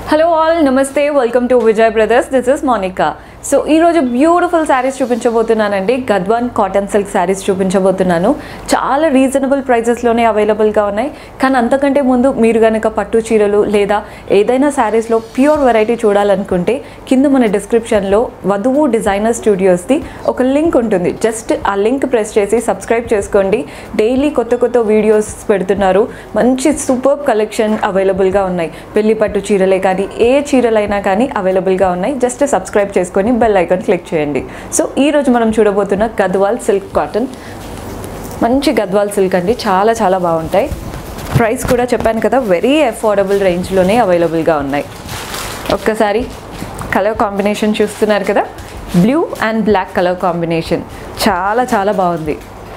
hello all నమస్తే welcome to Vijay brothers this is Monica so ఈరోజు beautiful saris చూపించబోతున్నానండి Gadwal cotton silk saris చూపించబోతున్నాను చాలా రీజనబుల్ ప్రైజెస్లోనే అవైలబుల్గా ఉన్నాయి కానీ అంతకంటే ముందు మీరు కనుక పట్టు చీరలు లేదా ఏదైనా శారీస్లో ప్యూర్ వెరైటీ చూడాలనుకుంటే కింద మన డిస్క్రిప్షన్లో వధువు డిజైనర్ స్టూడియోస్ది ఒక లింక్ ఉంటుంది జస్ట్ ఆ లింక్ ప్రెస్ చేసి సబ్స్క్రైబ్ చేసుకోండి డైలీ కొత్త కొత్త వీడియోస్ పెడుతున్నారు మంచి సూపర్ కలెక్షన్ అవైలబుల్గా ఉన్నాయి పెళ్లి పట్టు చీరలే కానీ ఏ చీరలైనా కానీ అవైలబుల్గా ఉన్నాయి జస్ట్ సబ్స్క్రైబ్ చేసుకొని బెల్ ఐకాన్ క్లిక్ చేయండి సో ఈరోజు మనం చూడబోతున్న గద్వాల్ సిల్క్ కాటన్ మంచి గద్వాల్ సిల్క్ అండి చాలా చాలా బాగుంటాయి ప్రైస్ కూడా చెప్పాను కదా వెరీ అఫోర్డబుల్ రేంజ్లోనే అవైలబుల్గా ఉన్నాయి ఒక్కసారి కలర్ కాంబినేషన్ చూస్తున్నారు కదా blue and black colour combination చాలా చాలా బాగుంది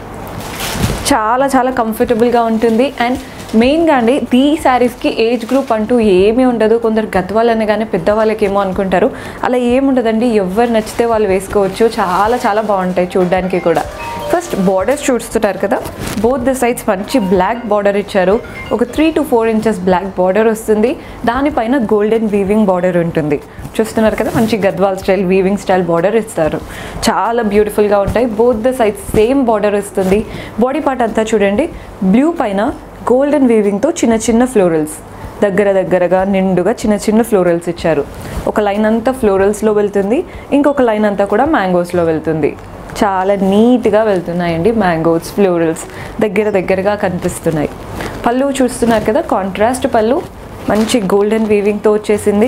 చాలా చాలా కంఫర్టబుల్గా ఉంటుంది అండ్ మెయిన్గా అండి ఈ శారీస్కి ఏజ్ గ్రూప్ అంటూ ఏమీ ఉండదు కొందరు గద్వాలని కానీ పెద్దవాళ్ళకి ఏమో అనుకుంటారు అలా ఏముండదండి ఎవరు నచ్చితే వాళ్ళు వేసుకోవచ్చు చాలా చాలా బాగుంటాయి చూడడానికి కూడా ఫస్ట్ బార్డర్స్ చూస్తున్నారు కదా బోత్ ద సైడ్స్ మంచి బ్లాక్ బార్డర్ ఇచ్చారు ఒక three to four inches black border వస్తుంది దానిపైన గోల్డెన్ వీవింగ్ బార్డర్ ఉంటుంది చూస్తున్నారు కదా మంచి Gadwal style weaving style border ఇస్తారు చాలా బ్యూటిఫుల్గా ఉంటాయి both the sides same border వస్తుంది బాడీ పార్ట్ అంతా చూడండి బ్లూ పైన గోల్డెన్ వీవింగ్తో చిన్న చిన్న ఫ్లోరల్స్ దగ్గర దగ్గరగా నిండుగా చిన్న చిన్న ఫ్లోరల్స్ ఇచ్చారు ఒక లైన్ అంతా ఫ్లోరల్స్లో వెళ్తుంది ఇంకొక లైన్ అంతా కూడా మ్యాంగోస్లో వెళ్తుంది చాలా నీట్గా వెళ్తున్నాయండి మ్యాంగోస్ ఫ్లోరల్స్ దగ్గర దగ్గరగా కనిపిస్తున్నాయి పళ్ళు చూస్తున్నారు కదా కాంట్రాస్ట్ పళ్ళు మంచి గోల్డెన్ వీవింగ్తో వచ్చేసింది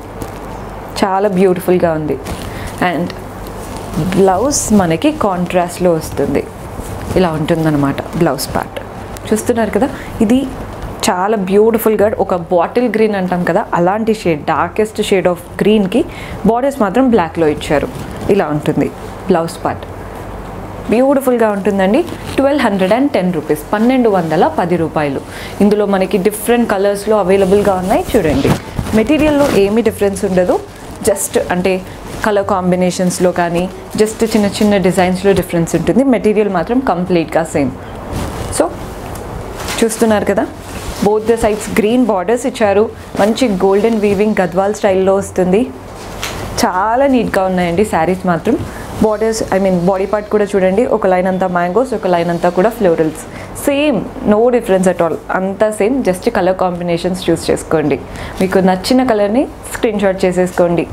చాలా బ్యూటిఫుల్గా ఉంది అండ్ బ్లౌజ్ మనకి కాంట్రాస్ట్లో వస్తుంది ఇలా ఉంటుందన్నమాట బ్లౌజ్ పార్ట్ చూస్తున్నారు కదా ఇది చాలా బ్యూటిఫుల్గా ఒక బాటిల్ గ్రీన్ అంటాం కదా అలాంటి షేడ్ డార్కెస్ట్ షేడ్ ఆఫ్ గ్రీన్కి బార్డర్స్ మాత్రం బ్లాక్లో ఇచ్చారు ఇలా ఉంటుంది బ్లౌజ్ పార్ట్ బ్యూటిఫుల్గా ఉంటుందండి twelve hundred and ten rupees పన్నెండు వందల పది రూపాయలు ఇందులో మనకి డిఫరెంట్ కలర్స్లో అవైలబుల్గా ఉన్నాయి చూడండి మెటీరియల్లో ఏమీ డిఫరెన్స్ ఉండదు జస్ట్ అంటే కలర్ కాంబినేషన్స్లో కానీ జస్ట్ చిన్న చిన్న డిజైన్స్లో డిఫరెన్స్ ఉంటుంది మెటీరియల్ మాత్రం కంప్లీట్గా సేమ్ సో చూస్తున్నారు కదా both the sides green borders ఇచ్చారు మంచి గోల్డెన్ వీవింగ్ గద్వాల్ స్టైల్లో వస్తుంది చాలా నీట్గా ఉన్నాయండి శారీస్ మాత్రం borders I mean body part కూడా చూడండి ఒక లైన్ అంతా మ్యాంగోస్ ఒక లైన్ అంతా కూడా florals same no difference at all అంతా సేమ్ జస్ట్ కలర్ కాంబినేషన్స్ చూస్ చేసుకోండి మీకు నచ్చిన కలర్ని స్క్రీన్ షాట్ చేసేసుకోండి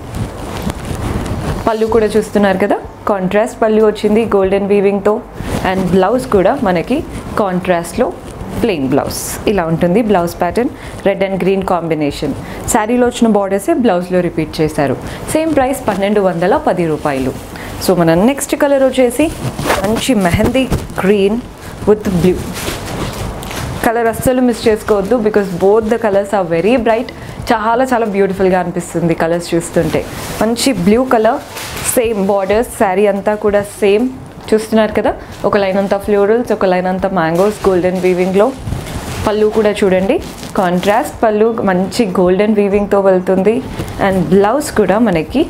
పళ్ళు కూడా చూస్తున్నారు కదా కాంట్రాస్ట్ పళ్ళు వచ్చింది గోల్డెన్ వీవింగ్తో అండ్ బ్లౌజ్ కూడా మనకి కాంట్రాస్ట్లో ప్లెయిన్ బ్లౌజ్ ఇలా ఉంటుంది blouse pattern red and green combination శారీలో వచ్చిన బార్డర్సే బ్లౌజ్లో రిపీట్ చేశారు సేమ్ ప్రైస్ పన్నెండు వందల పది రూపాయలు సో మన నెక్స్ట్ కలర్ వచ్చేసి మంచి mehndi green with blue colour అస్సలు మిస్ చేసుకోవద్దు because both the colours are very bright చాలా చాలా బ్యూటిఫుల్గా అనిపిస్తుంది కలర్స్ చూస్తుంటే మంచి blue colour same borders sari అంతా కూడా సేమ్ చూస్తున్నారు కదా ఒక లైన్ అంతా ఫ్లోరల్స్ ఒక లైన్ అంతా మ్యాంగోస్ గోల్డెన్ వీవింగ్లో పళ్ళు కూడా చూడండి కాంట్రాస్ట్ పళ్ళు మంచి గోల్డెన్ వీవింగ్తో వెళ్తుంది అండ్ బ్లౌజ్ కూడా మనకి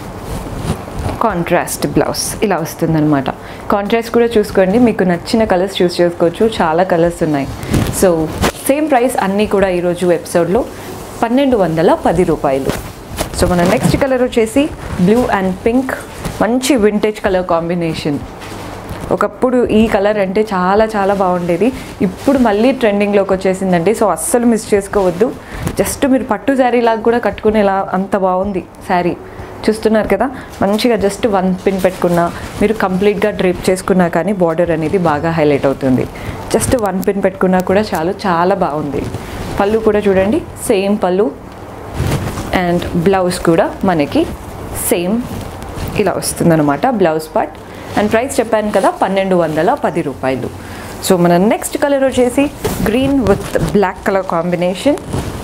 కాంట్రాస్ట్ బ్లౌజ్ ఇలా వస్తుందన్నమాట కాంట్రాస్ట్ కూడా చూసుకోండి మీకు నచ్చిన కలర్స్ చూస్ చేసుకోవచ్చు చాలా కలర్స్ ఉన్నాయి సో సేమ్ ప్రైస్ అన్నీ కూడా ఈరోజు ఎపిసోడ్లో పన్నెండు వందల పది రూపాయలు సో మన నెక్స్ట్ కలర్ వచ్చేసి బ్లూ అండ్ పింక్ మంచి వింటేజ్ కలర్ కాంబినేషన్ ఒకప్పుడు ఈ కలర్ అంటే చాలా చాలా బాగుండేది ఇప్పుడు మళ్ళీ ట్రెండింగ్లోకి వచ్చేసిందండి సో అస్సలు మిస్ చేసుకోవద్దు జస్ట్ మీరు పట్టు శారీ లాగా కూడా కట్టుకునేలా అంత బాగుంది శారీ చూస్తున్నారు కదా మంచిగా జస్ట్ వన్ పిన్ పెట్టుకున్నా మీరు కంప్లీట్గా డ్రేప్ చేసుకున్నా కానీ బార్డర్ అనేది బాగా హైలైట్ అవుతుంది జస్ట్ వన్ పిన్ పెట్టుకున్నా కూడా చాలు చాలా బాగుంది పళ్ళు కూడా చూడండి సేమ్ పళ్ళు అండ్ బ్లౌజ్ కూడా మనకి సేమ్ ఇలా వస్తుందన్నమాట బ్లౌజ్ పార్ట్ అండ్ ప్రైస్ చెప్పాను కదా పన్నెండు వందల పది రూపాయలు సో మన నెక్స్ట్ కలర్ వచ్చేసి green with black colour combination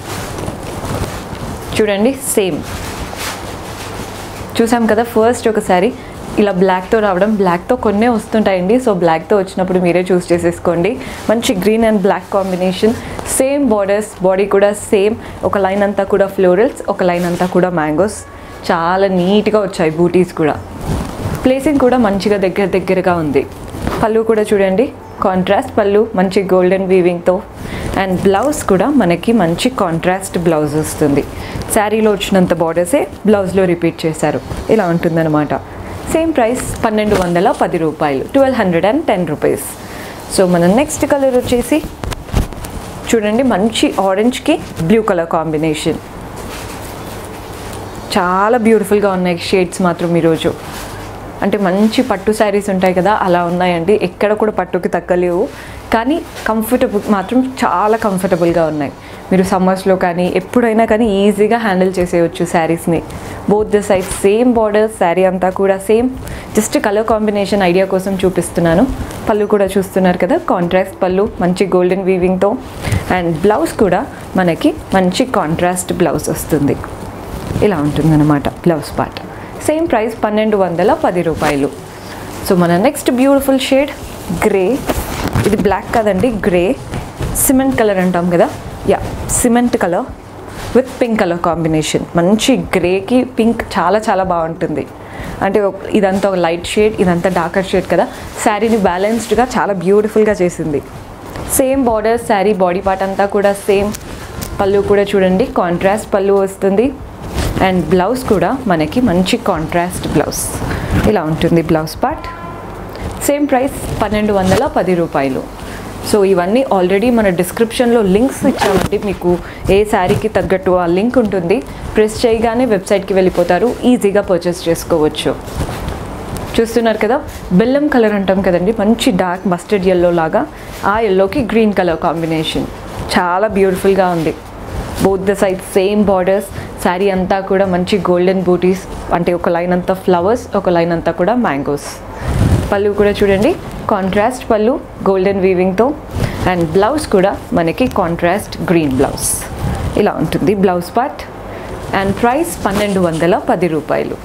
చూడండి సేమ్ చూసాం కదా ఫస్ట్ ఒకసారి ఇలా బ్లాక్తో రావడం బ్లాక్తో కొన్నే వస్తుంటాయండి సో బ్లాక్తో వచ్చినప్పుడు మీరే చూస్ చేసేసుకోండి మంచి green and black combination same borders body కూడా సేమ్ ఒక లైన్ అంతా కూడా ఫ్లోరల్స్ ఒక లైన్ అంతా కూడా మ్యాంగోస్ చాలా నీట్గా వచ్చాయి బూటీస్ కూడా ప్లేసింగ్ కూడా మంచిగా దగ్గర దగ్గరగా ఉంది పళ్ళు కూడా చూడండి కాంట్రాస్ట్ పళ్ళు మంచి గోల్డెన్ వీవింగ్తో అండ్ బ్లౌజ్ కూడా మనకి మంచి కాంట్రాస్ట్ బ్లౌజ్ వస్తుంది శారీలో వచ్చినంత బార్డర్సే బ్లౌజ్లో రిపీట్ చేశారు ఇలా ఉంటుందన్నమాట సేమ్ ప్రైస్ పన్నెండు వందల పది రూపాయలు twelve hundred and ten rupees so మన నెక్స్ట్ కలర్ వచ్చేసి చూడండి మంచి ఆరెంజ్కి బ్లూ కలర్ కాంబినేషన్ చాలా బ్యూటిఫుల్గా ఉన్నాయి షేడ్స్ మాత్రం ఈరోజు అంటే మంచి పట్టు శారీస్ ఉంటాయి కదా అలా ఉన్నాయండి ఎక్కడ కూడా పట్టుకి తగ్గలేవు కానీ కంఫర్టబుల్ మాత్రం చాలా కంఫర్టబుల్గా ఉన్నాయి మీరు సమ్మర్స్లో కానీ ఎప్పుడైనా కానీ ఈజీగా హ్యాండిల్ చేసేయచ్చు శారీస్ని both the side same border sari అంతా కూడా same just colour combination idea కోసం చూపిస్తున్నాను పళ్ళు కూడా చూస్తున్నారు కదా కాంట్రాస్ట్ పళ్ళు మంచి గోల్డెన్ వీవింగ్తో అండ్ బ్లౌజ్ కూడా మనకి మంచి కాంట్రాస్ట్ బ్లౌజ్ వస్తుంది ఇలా ఉంటుందన్నమాట బ్లౌజ్ పార్ట్ సేమ్ ప్రైస్ పన్నెండు వందల పది రూపాయలు సో మన నెక్స్ట్ బ్యూటిఫుల్ షేడ్ గ్రే ఇది బ్లాక్ కదండి గ్రే సిమెంట్ కలర్ అంటాం కదా yeah cement colour with pink colour combination మంచి గ్రేకి పింక్ చాలా చాలా బాగుంటుంది అంటే ఒక- ఇదంతా ఒక లైట్ షేడ్ ఇదంతా డార్కర్ షేడ్ కదా శారీని బ్యాలెన్స్డ్గా చాలా బ్యూటిఫుల్గా చేసింది same border sari body part అంతా కూడా సేమ్ పళ్ళు కూడా చూడండి కాంట్రాస్ట్ పళ్ళు వస్తుంది అండ్ బ్లౌజ్ కూడా మనకి మంచి కాంట్రాస్ట్ బ్లౌజ్ ఇలా ఉంటుంది బ్లౌజ్ పార్ట్ సేమ్ ప్రైస్ పన్నెండు వందల పది రూపాయలు సో ఇవన్నీ ఆల్రెడీ మన డిస్క్రిప్షన్లో లింక్స్ ఇచ్చామండి మీకు ఏ శారీకి తగ్గట్టు ఆ లింక్ ఉంటుంది ప్రెస్ చేయగానే వెబ్సైట్కి వెళ్ళిపోతారు ఈజీగా పర్చేస్ చేసుకోవచ్చు చూస్తున్నారు కదా బెల్లం కలర్ అంటాం కదండి మంచి డార్క్ మస్టర్డ్ ఎల్లో లాగా ఆ ఎల్లోకి గ్రీన్ కలర్ కాంబినేషన్ చాలా బ్యూటిఫుల్గా ఉంది both the side same borders sari అంతా కూడా మంచి గోల్డెన్ బూటీస్ అంటే ఒక లైన్ అంతా ఫ్లవర్స్ ఒక లైన్ అంతా కూడా మ్యాంగోస్ పళ్ళు కూడా చూడండి కాంట్రాస్ట్ పళ్ళు గోల్డెన్ వీవింగ్తో అండ్ బ్లౌజ్ కూడా మనకి కాంట్రాస్ట్ గ్రీన్ బ్లౌజ్ ఇలా ఉంటుంది బ్లౌజ్ పార్ట్ అండ్ ప్రైస్ పన్నెండు వందల పది రూపాయలు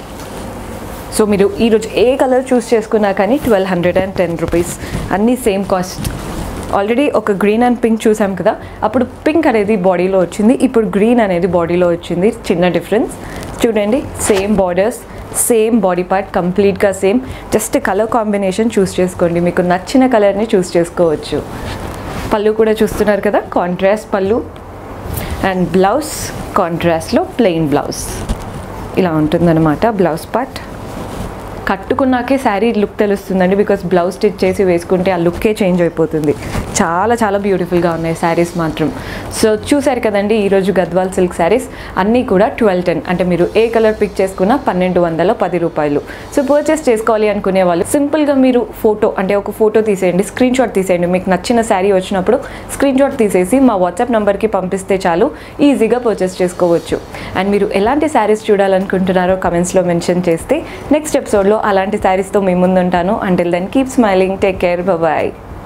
సో మీరు ఈరోజు ఏ కలర్ చూస్ చేసుకున్నా కానీ twelve hundred and ten rupees అన్నీ సేమ్ కాస్ట్ ఆల్రెడీ ఒక గ్రీన్ అండ్ పింక్ చూసాం కదా అప్పుడు పింక్ అనేది బాడీలో వచ్చింది ఇప్పుడు గ్రీన్ అనేది బాడీలో వచ్చింది చిన్న డిఫరెన్స్ చూడండి same borders same body part కంప్లీట్గా same just colour combination choose చేసుకోండి మీకు నచ్చిన కలర్ని చూస్ చేసుకోవచ్చు పళ్ళు కూడా చూస్తున్నారు కదా కాంట్రాస్ట్ పళ్ళు అండ్ బ్లౌజ్ కాంట్రాస్ట్లో ప్లెయిన్ బ్లౌజ్ ఇలా ఉంటుందన్నమాట బ్లౌజ్ పార్ట్ కట్టుకున్నాకే శారీ లుక్ తెలుస్తుందండి బికాస్ బ్లౌజ్ స్టిచ్ చేసి వేసుకుంటే ఆ లుక్కే చేంజ్ అయిపోతుంది చాలా చాలా బ్యూటిఫుల్గా ఉన్నాయి శారీస్ మాత్రం సో చూసారు కదండి ఈరోజు గద్వాల్ సిల్క్ శారీస్ అన్నీ కూడా ట్వెల్వ్ టెన్ అంటే మీరు ఏ కలర్ పిక్ చేసుకున్నా పన్నెండు వందల పది రూపాయలు సో పర్చేస్ చేసుకోవాలి అనుకునే వాళ్ళు సింపుల్గా మీరు ఫోటో అంటే ఒక ఫోటో తీసేయండి స్క్రీన్ షాట్ తీసేయండి మీకు నచ్చిన శారీ వచ్చినప్పుడు స్క్రీన్ షాట్ తీసేసి మా వాట్సాప్ నెంబర్కి పంపిస్తే చాలు ఈజీగా పర్చేస్ చేసుకోవచ్చు అండ్ మీరు ఎలాంటి శారీస్ చూడాలనుకుంటున్నారో కమెంట్స్లో మెన్షన్ చేస్తే నెక్స్ట్ ఎపిసోడ్లో అలాంటి శారీస్తో మీ ముందు ఉంటాను until then keep smiling take care bye